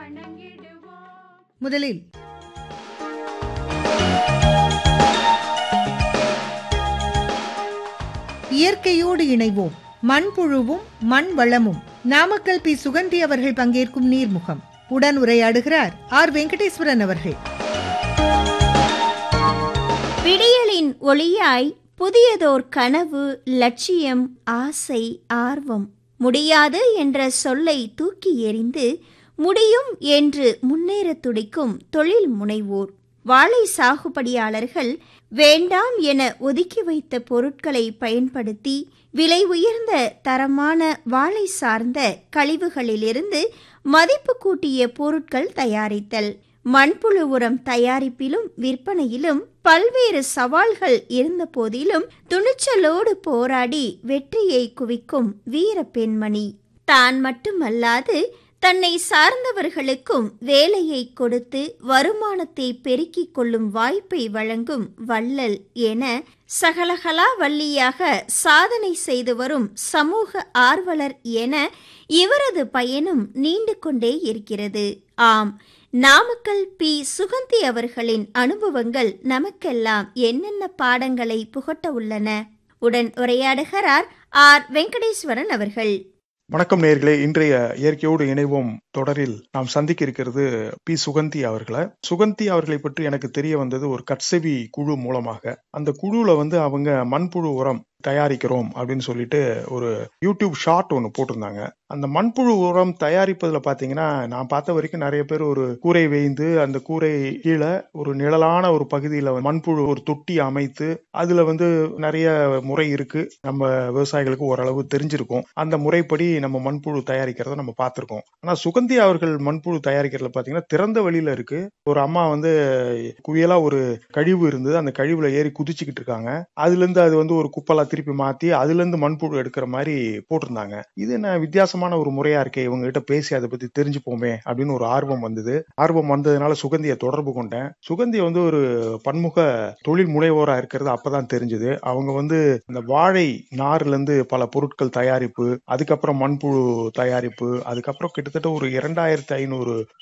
முதலில் இயற்கையோடு இணைவோம் மண்புழுவும் மண் வளமும் நாமக்கல் பி சுகந்தி அவர்கள் பங்கேற்கும் நீர்முகம் உடன் உரையாடுகிறார் ஆர் வெங்கடேஸ்வரன் அவர்கள் விடியலின் ஒளியாய் புதியதோர் கனவு லட்சியம் ஆசை ஆர்வம் முடியாது என்ற சொல்லை தூக்கி எறிந்து முடியும் என்று முன்னேறத் துடிக்கும் தொழில் முனைவோர் வாழை சாகுபடியாளர்கள் வேண்டாம் என ஒதுக்கி வைத்த பொருட்களை பயன்படுத்தி விலை உயர்ந்த தரமான வாழை சார்ந்த கழிவுகளிலிருந்து மதிப்பு கூட்டிய பொருட்கள் தயாரித்தல் மண்புழு உரம் தயாரிப்பிலும் விற்பனையிலும் பல்வேறு சவால்கள் இருந்த போதிலும் துணிச்சலோடு போராடி வெற்றியை குவிக்கும் வீர பெண்மணி தான் மட்டுமல்லாது தன்னை சார்ந்தவர்களுக்கும் வேலையை கொடுத்து வருமானத்தை பெருக்கிக் கொள்ளும் வாய்ப்பை வழங்கும் வள்ளல் என சகலகலா வள்ளியாக சாதனை செய்து வரும் சமூக ஆர்வலர் என இவரது பயணம் நீண்டு கொண்டே இருக்கிறது ஆம் நாமக்கல் பி சுகந்தி அவர்களின் அனுபவங்கள் நமக்கெல்லாம் என்னென்ன பாடங்களை புகட்ட உள்ளன உடன் உரையாடுகிறார் ஆர் வெங்கடேஸ்வரன் அவர்கள் வணக்கம் நேர்களே இன்றைய இயற்கையோடு இணைவோம் தொடரில் நாம் சந்திக்க இருக்கிறது பி சுகந்தி அவர்களை சுகந்தி அவர்களை பற்றி எனக்கு தெரிய வந்தது ஒரு கட்செவி குழு மூலமாக அந்த குழுல வந்து அவங்க மண்புழு உரம் தயாரிக்கிறோம் அப்படின்னு சொல்லிட்டு ஒரு யூடியூப் ஷார்ட் ஒன்று போட்டிருந்தாங்க அந்த மண்புழு உரம் தயாரிப்பதுல பாத்தீங்கன்னா நான் பார்த்த வரைக்கும் நிறைய பேர் ஒரு கூரை வேய்ந்து அந்த கூரை கீழே ஒரு நிழலான ஒரு பகுதியில மண்புழு ஒரு தொட்டி அமைத்து அதுல வந்து நிறைய முறை இருக்கு நம்ம விவசாயிகளுக்கு ஓரளவு தெரிஞ்சிருக்கும் அந்த முறைப்படி நம்ம மண்புழு தயாரிக்கிறத நம்ம பார்த்திருக்கோம் ஆனா சுகந்தி அவர்கள் மண்புழு தயாரிக்கிறதுல பாத்தீங்கன்னா திறந்த வழியில இருக்கு ஒரு அம்மா வந்து குவியலா ஒரு கழிவு இருந்தது அந்த கழிவுல ஏறி குதிச்சுக்கிட்டு இருக்காங்க அதுல இருந்து அது வந்து ஒரு குப்பலா திருப்பி மாத்தி அதுல இருந்து மண்புழு எடுக்கிற மாதிரி போட்டிருந்தாங்க இது என்ன வித்தியாசமான ஒரு முறையா இருக்கே இவங்க கிட்ட பேசி அதை பத்தி தெரிஞ்சுப்போமே அப்படின்னு ஒரு ஆர்வம் வந்தது ஆர்வம் வந்ததுனால சுகந்தியை தொடர்பு கொண்டேன் சுகந்தி வந்து ஒரு பன்முக தொழில் முனைவோரா இருக்கிறது அப்பதான் தெரிஞ்சது அவங்க வந்து இந்த வாழை நார்ல இருந்து பல பொருட்கள் தயாரிப்பு அதுக்கப்புறம் மண்புழு தயாரிப்பு அதுக்கப்புறம் கிட்டத்தட்ட ஒரு இரண்டாயிரத்தி ஐநூறு